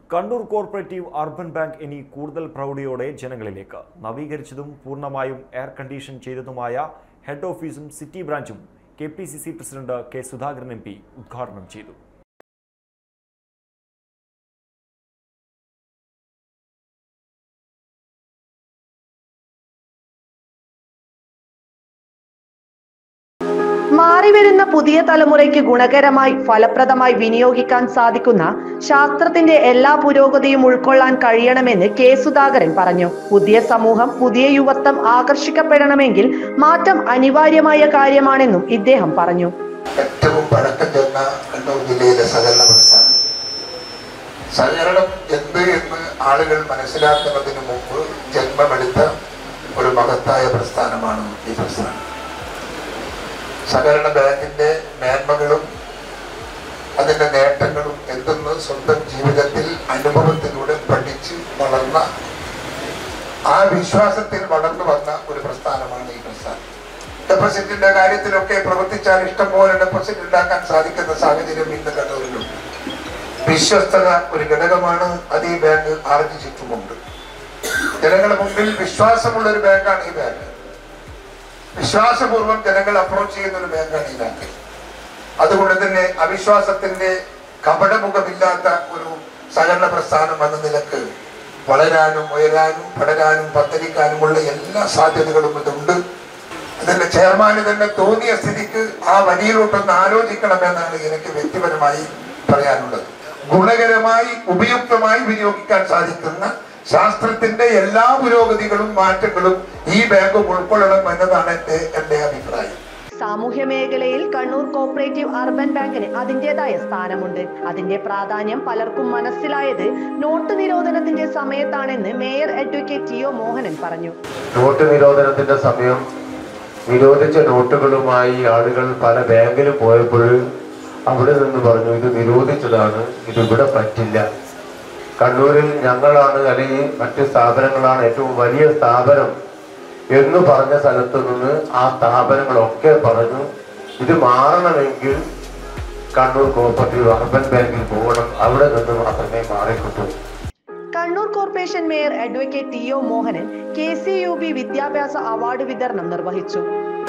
Kannur cooperative urban bank ഇനി കൂടുതൽ പ്രൗഢിയോടെ ജനങ്ങളിലേക്ക് നവീകരിച്ചതും പൂർണ്ണമായും എയർ കണ്ടീഷൻ ചെയ്തതുമായ ഹെഡ് ഓഫീസും സിറ്റി ബ്രാഞ്ചും K P C C president K Sudhakaran M P ഉദ്ഘാടനം ചെയ്തു മാറിവരുന്ന പുതിയ തലമുറയ്ക്ക് ഗുണകരമായി ഫലപ്രദമായി വിനിയോഗിക്കാൻ സാധിക്കുന്ന ശാസ്ത്രത്തിന്റെ എല്ലാ പുരോഗതിയും ഉൾക്കൊള്ളാൻ കഴിയണമെന്ന് കെ സുധാകരൻ പറഞ്ഞു പുതിയ സമൂഹം പുതിയ യുവത്വം ആകർഷിക്കപ്പെടണമെങ്കിൽ മാറ്റം അനിവാര്യമായ കാര്യമാണെന്നും ഇദ്ദേഹം പറഞ്ഞു ഏറ്റവും പഴക്കം ചെന്ന കണ്ണൂർ ജില്ലയിലെ സഹകരണ പ്രസ്ഥാനം സഹകരണം എന്ത് എന്ന് ആളുകൾ മനസ്സിലാക്കുന്നതിന് മുമ്പ് ജന്മമെടുത്ത ഒരു മഹത്തായ പ്രസ്ഥാനമാണ് ഈ പ്രസ്ഥാനം സഹകരണ ബാങ്കിന്റെ മേന്മകളും അതിന്റെ നേട്ടങ്ങളും എന്തെന്ന് സ്വന്തം ജീവിതത്തിൽ അനുഭവത്തിലൂടെ പഠിച്ച് വളർന്ന ആ വിശ്വാസത്തിൽ വളർന്നു വന്ന ഒരു പ്രസ്ഥാനമാണ് ഈ പ്രസ്ഥാനം ഡെപ്പോസിറ്റിന്റെ കാര്യത്തിലൊക്കെ പ്രവർത്തിച്ചാൽ ഇഷ്ടംപോലെ ഡെപ്പോസിറ്റ് ഉണ്ടാക്കാൻ സാധിക്കുന്ന സാഹചര്യം ഇന്ന് കണ്ണൂരിലുണ്ട് വിശ്വസ്തത ഒരു ഘടകമാണ് അത് ഈ ബാങ്ക് ആർജിച്ചിട്ടുമുണ്ട് ജനങ്ങളുടെ മുമ്പിൽ വിശ്വാസമുള്ള ഒരു ബാങ്കാണ് ഈ ബാങ്ക് വിശ്വാസപൂർവ്വം ജനങ്ങൾ അപ്രോച്ച് ചെയ്യുന്ന ഒരു ബാങ്കാണ് ഈ ബാങ്ക് അതുകൊണ്ട് തന്നെ അവിശ്വാസത്തിന്റെ കപടമുഖമില്ലാത്ത ഒരു സഹകരണ പ്രസ്ഥാനം എന്ന നിലക്ക് വളരാനും ഉയരാനും പടരാനും പദ്ധതിക്കാനുമുള്ള എല്ലാ സാധ്യതകളും ഇതുണ്ട് അതിന്റെ ചെയർമാന് തന്നെ തോന്നിയ സ്ഥിതിക്ക് ആ വരിയിലോട്ടൊന്ന് ആലോചിക്കണമെന്നാണ് എനിക്ക് വ്യക്തിപരമായി പറയാനുള്ളത് ഗുണകരമായി ഉപയുക്തമായി വിനിയോഗിക്കാൻ സാധിക്കുന്ന ശാസ്ത്രത്തിന്റെ എല്ലാ പുരോഗതികളും മാറ്റങ്ങളും ഈ ബാങ്ക് ഉൾക്കൊള്ളണം എന്നതാണ് എന്റെ എന്റെ അഭിപ്രായം സാമൂഹ്യ മേഖലയിൽ കണ്ണൂർ കോപ്പറേറ്റീവ് അർബൻ ബാങ്കിന് അതിൻ്റെതായ സ്ഥാനമുണ്ട് അതിന്റെ പ്രാധാന്യം പലർക്കും മനസ്സിലായത് നോട്ട് നിരോധനത്തിന്റെ സമയത്താണെന്ന് mayor advocate T O Mohanan പറഞ്ഞു നോട്ട് നിരോധനത്തിന്റെ സമയം നിരോധിച്ച നോട്ടുകളുമായി ആളുകൾ പല ബാങ്കിലും പോയപ്പോൾ അവിടെ നിന്ന് പറഞ്ഞു ഇത് നിരോധിച്ചതാണ് ഇത് ഇവിടെ പറ്റില്ല കണ്ണൂരിൽ ഞങ്ങളാണ് അല്ലെങ്കിൽ മറ്റ് സ്ഥാപനങ്ങളാണ് ഏറ്റവും വലിയ സ്ഥാപനം എന്ന് പറഞ്ഞ സ്ഥലത്ത് നിന്ന് ആ സ്ഥാപനങ്ങളൊക്കെ പറഞ്ഞു ഇത് മാറണമെങ്കിൽ കണ്ണൂർ കോപ്പറേറ്റീവ് അർബൻ ബാങ്കിൽ പോകണം അവിടെ നിന്ന് മാത്രമേ മാറിക്കിട്ടൂ Kannur corporation mayor advocate T O Mohanan K C U B വിദ്യാഭ്യാസ അവാർഡ് വിതരണം നിർവഹിച്ചു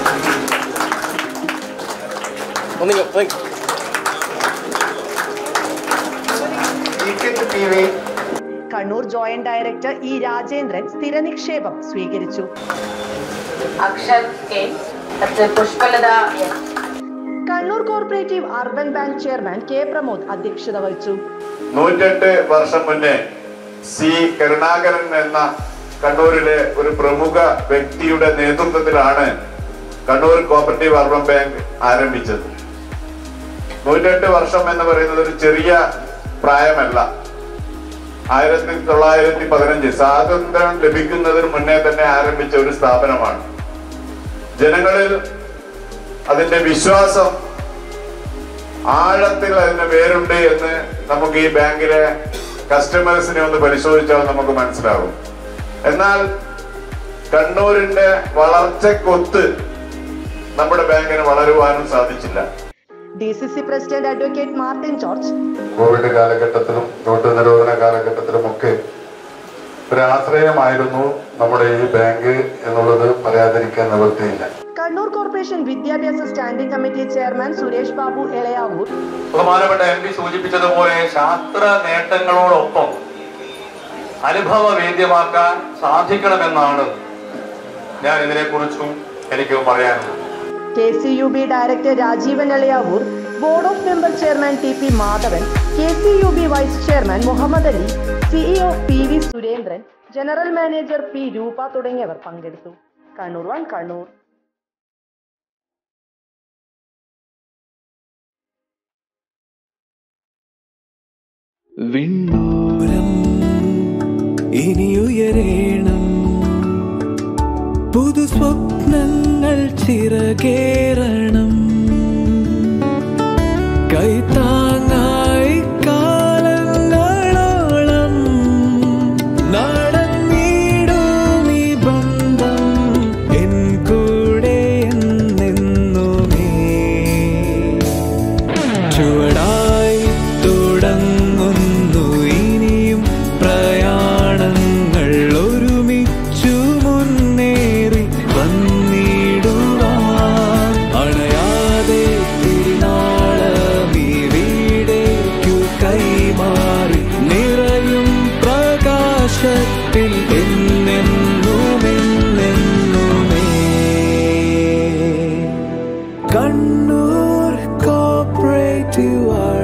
T V Kannur joint director E Rajendran സ്ഥിര നിക്ഷേപം സ്വീകരിച്ചു അക്ഷർ കെ അത് Pushpalatha S Kannur cooperative urban bank chairman K Pramod അധ്യക്ഷത വഹിച്ചു നൂറ്റെട്ട് വർഷം മുന്നേ സി കരുണാകരൻ എന്ന കണ്ണൂരിലെ ഒരു പ്രമുഖ വ്യക്തിയുടെ നേതൃത്വത്തിലാണ് കണ്ണൂർ കോപ്പറേറ്റീവ് അർബൻ ബാങ്ക് ആരംഭിച്ചത് നൂറ്റെട്ട് വർഷം എന്ന് പറയുന്നത് ഒരു ചെറിയ പ്രായമല്ല ആയിരത്തി തൊള്ളായിരത്തി പതിനഞ്ച് സ്വാതന്ത്ര്യം ലഭിക്കുന്നതിന് മുന്നേ തന്നെ ആരംഭിച്ച ഒരു സ്ഥാപനമാണ് ജനങ്ങളിൽ അതിന്റെ വിശ്വാസം ആഴത്തിൽ അതിന് വേരുണ്ട് എന്ന് നമുക്ക് ഈ ബാങ്കിലെ കസ്റ്റമേഴ്സിനെ ഒന്ന് പരിശോധിച്ചാൽ നമുക്ക് മനസ്സിലാവും എന്നാൽ കണ്ണൂരിന്റെ വളർച്ചക്കൊത്ത് നമ്മുടെ ബാങ്കിന് വളരുവാനും സാധിച്ചില്ല D C C president advocate Martin George Covid കാലഘട്ടത്തിലും നോട്ട് നിരോധന കാലഘട്ടത്തിലുമൊക്കെ ഒരു ആശ്രയമായിരുന്നു നമ്മുടെ ഈ ബാങ്ക് എന്നുള്ളത് പറയാതിരിക്കാൻ നിവൃത്തിയില്ല കണ്ണൂർ കോർപ്പറേഷൻ വിദ്യാഭ്യാസ standing committee chairman Suresh Babu Elayavoor ബഹുമാനപ്പെട്ട എം പി സൂചിപ്പിച്ചതുപോലെ ശാസ്ത്ര നേട്ടങ്ങളോടൊപ്പം അനുഭവ വേദ്യമാക്കാൻ സാധിക്കണമെന്നാണ് ഞാൻ ഇതിനെക്കുറിച്ചും എനിക്ക് പറയാനുള്ളത് K C U B director Rajeevan Elayavoor board of member chairman T P Madhavan K C U B vice chairman Muhammad Ali CEO P V Surendran general manager P Roopa തുടങ്ങിയവർ പങ്കെടുത്തു കണ്ണൂർ വൺ കണ്ണൂർ വിണ്ണൂരം ഇനിയുയരേണം പുതു സ്വപ്നങ്ങൾ ചിറകേറണം കൈത്താങ്ങായി കാലങ്ങളോളം നടന്നിടും ഈ ബന്ധം എൻ കൂടെ എന്നെന്നുമേ ചുവടായി തുടങ്ങുന്നു ഇനി കണ്ണൂർ കോപ്പറേറ്റീവ്